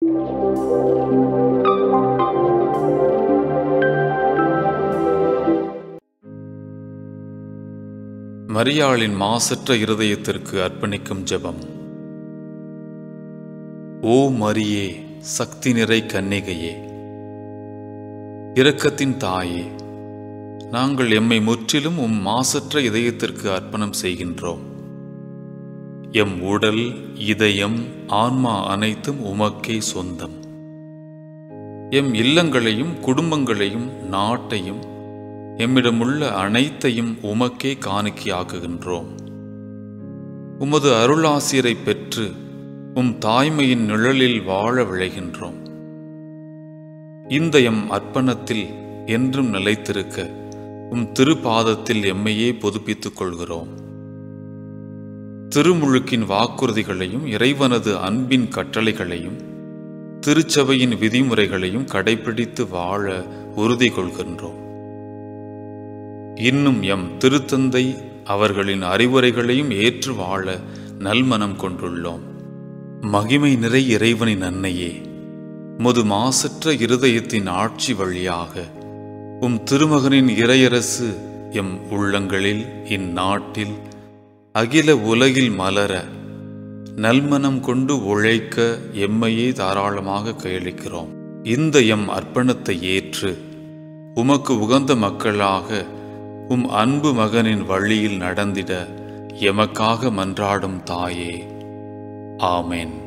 மரியாளின் மாசற்ற இருதயத்திற்கு அர்ப்பணிக்கும் ஜெபம் ஓ மரியே சக்தி நிறை கன்னிகையே இரக்கத்தின் தாயே நாங்கள் எம்மை முற்றிலும் உம் மாசற்ற இதயத்திற்கு அர்ப்பணம் செய்கின்றோம் எம் உடல் இதயம் ஆன்மா அனைத்தும் உமக்கே சொந்தம் எம் இல்லங்களையும் குடும்பங்களையும் நாட்டையும் எம்மிடமுள்ள அனைத்தையும் உமக்கே காணிக்கையாக்குகின்றோம் உமது அருளாசியரை பெற்று உம் தாய்மையின் நிழலில் வாழ விழைகின்றோம் இந்த எம் அர்ப்பணத்தில் என்றும் நிலைத்திருக்க உம் திருப்பாதத்தில் எம்மையே புதுப்பித்துக் கொள்கிறோம் திருமுழுக்கின் வாக்குறுதிகளையும் இறைவனது அன்பின் கட்டளைகளையும் திருச்சபையின் விதிமுறைகளையும் கடைபிடித்து வாழ உறுதி கொள்கின்றோம் இன்னும் எம் திருத்தந்தை அவர்களின் அறிவுரைகளையும் ஏற்று வாழ நல்மனம் கொண்டுள்ளோம் மகிமை நிறை இறைவனின் அன்னையே முது மாசற்ற இருதயத்தின் ஆட்சி வழியாக உம் திருமகனின் இறையரசு எம் உள்ளங்களில் இந்நாட்டில் அகில உலகில் மலர நல்மனம் கொண்டு உழைக்க எம்மையே தாராளமாக கையளிக்கிறோம் இந்த எம் அர்ப்பணத்தை ஏற்று உமக்கு உகந்த மக்களாக உம் அன்பு மகனின் வழியில் நடந்திட எமக்காக மன்றாடும் தாயே ஆமென்